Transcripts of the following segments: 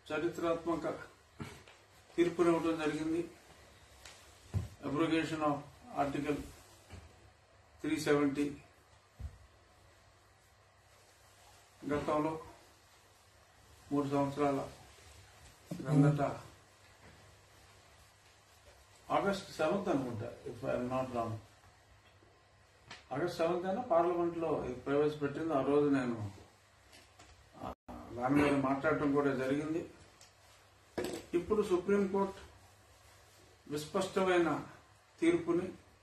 చరిత్రాత్మక తీర్పునివ్వడం జరిగింది abrogation of article three seventy గతంలో మూడు సంవత్సరాల క్రిందట ఆగస్ట్ సెవెంత్ అనుకుంటా if I'm not wrong August seventh అయినా పార్లమెంట్ లో ఇది ప్రవేశపెట్టింది ఆ రోజు నేను ఆ, దాని మీద మాట్లాడటం కూడా జరిగింది ఇప్పుడు సుప్రీంకోర్టు విస్పష్టమైన తీర్పుని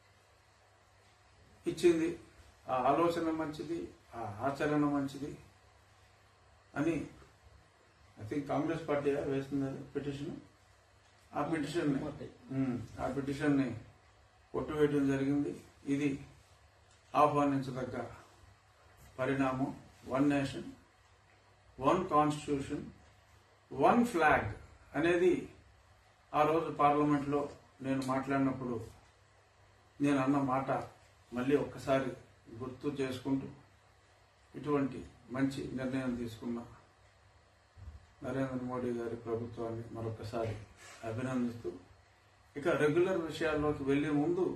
ఇచ్చింది ఆ ఆలోచన మంచిది ఆ ఆచరణ మంచిది అని ఐ థింక్ కాంగ్రెస్ పార్టీ వేసింది పిటిషన్ ఆ పిటిషన్ ఆ పిటిషన్ ని కొట్టువేయడం జరిగింది ఇది ఆహ్వానించదగ్గ పరిణామం one nation one constitution one flag అనేది ఆ రోజు పార్లమెంట్లో నేను మాట్లాడినప్పుడు నేను అన్న మాట మళ్ళీ ఒక్కసారి గుర్తు చేసుకుంటూ ఇటువంటి మంచి నిర్ణయం తీసుకున్న నరేంద్ర మోడీ గారి ప్రభుత్వాన్ని మరొకసారి అభినందిస్తూ ఇక రెగ్యులర్ విషయాల్లోకి వెళ్లే ముందు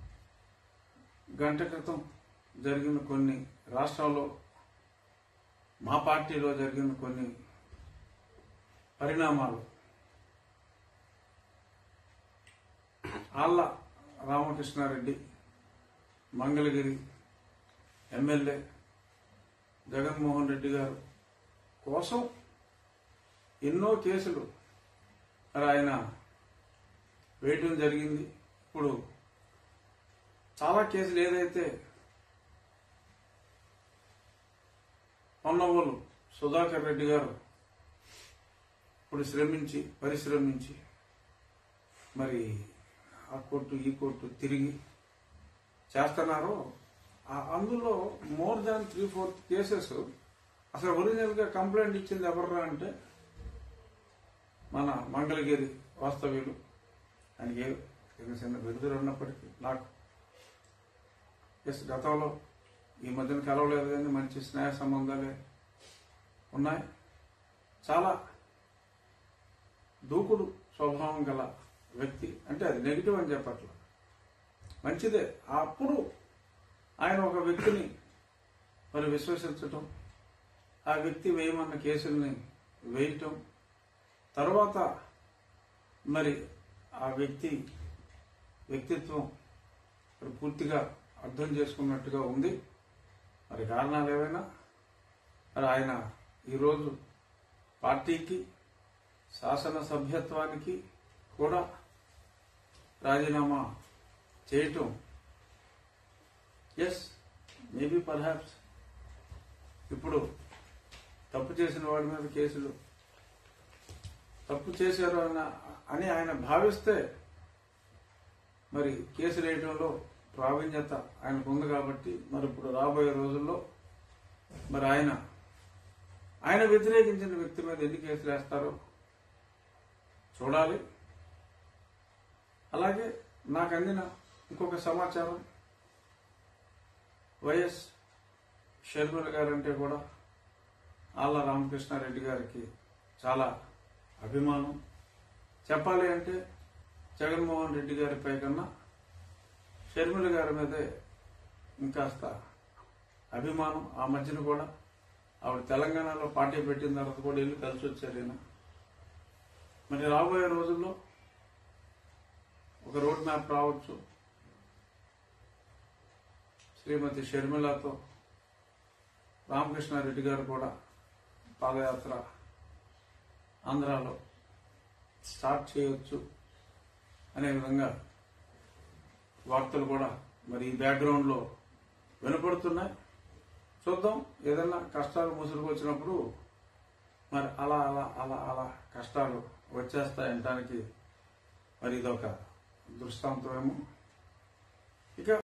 గంట క్రితం జరిగిన కొన్ని రాష్ట్రాల్లో మా పార్టీలో జరిగిన కొన్ని పరిణామాలు ఆళ్ళ రామకృష్ణారెడ్డి మంగళగిరి ఎమ్మెల్యే జగన్మోహన్ రెడ్డి గారు కోసం ఎన్నో కేసులు మరి ఆయన వేయటం జరిగింది ఇప్పుడు చాలా కేసులు ఏదైతే పొన్నవోలు సుధాకర్ రెడ్డి గారు ఇప్పుడు శ్రమించి పరిశ్రమించి మరి ఆ కోర్టు ఈ కోర్టు తిరిగి చేస్తున్నారో ఆ- అందులో more than three fourth cases అసలు ఒరిజినల్ గా కంప్లైంట్ ఇచ్చింది ఎవర్రా అంటే మన మంగళగిరి వాస్తవ్యులు ఆయనకి ఏ చిన్న చిన్న బిరుదులు ఉన్నప్పటికీ నాకు ఎస్ గతంలో ఈ మధ్యన కలవలేదు కానీ మంచి స్నేహ సంబంధాలే ఉన్నాయి చాలా దూకుడు స్వభావం గల వ్యక్తి అంటే అది నెగిటివ్ అని చెప్పట్ల మంచిదే అప్పుడు ఆయన ఒక వ్యక్తిని మరి విశ్వసించటం ఆ వ్యక్తి వేయమన్న కేసుల్ని వేయటం తర్వాత మరి ఆ వ్యక్తి వ్యక్తిత్వం మరి పూర్తిగా అర్థం చేసుకున్నట్టుగా ఉంది మరి కారణాలు ఏవైనా మరి ఆయన ఈరోజు పార్టీకి శాసన సభ్యత్వానికి కూడా రాజీనామా చేయటం ఎస్ మేబీ పర్హాప్స్ ఇప్పుడు తప్పు చేసిన వాడి మీద కేసులు తప్పు చేశారు అన్న అని ఆయన భావిస్తే మరి కేసులు వేయడంలో ప్రావీణ్యత ఆయనకు ఉంది కాబట్టి మరి ఇప్పుడు రాబోయే రోజుల్లో మరి ఆయన ఆయన వ్యతిరేకించిన వ్యక్తి మీద ఎన్ని కేసులు వేస్తారో చూడాలి అలాగే నాకు అందిన ఇంకొక సమాచారం వైఎస్ షర్మిల గారంటే కూడా ఆళ్ళ రామకృష్ణారెడ్డి గారికి చాలా అభిమానం చెప్పాలి అంటే జగన్మోహన్ రెడ్డి గారిపై కన్నా షర్మిల గారి మీదే ఇంకాస్త అభిమానం ఆ మధ్యన కూడా ఆవిడ తెలంగాణలో పార్టీ పెట్టిన తర్వాత కూడా వెళ్ళి కలిసి వచ్చారు ఈయన మరి రాబోయే రోజుల్లో ఒక రోడ్ మ్యాప్ రావచ్చు శ్రీమతి షర్మిలతో రామకృష్ణారెడ్డి గారు కూడా పాదయాత్ర ఆంధ్రాలో స్టార్ట్ చేయొచ్చు అనే విధంగా వార్తలు కూడా మరి ఈ బ్యాక్గ్రౌండ్ లో వినపడుతున్నాయి చూద్దాం ఏదైనా కష్టాలు ముసురుకు వచ్చినప్పుడు మరి అలా అలా అలా అలా కష్టాలు వచ్చేస్తాయంటానికి మరి ఇదొక దృష్టాంతమేమో ఇక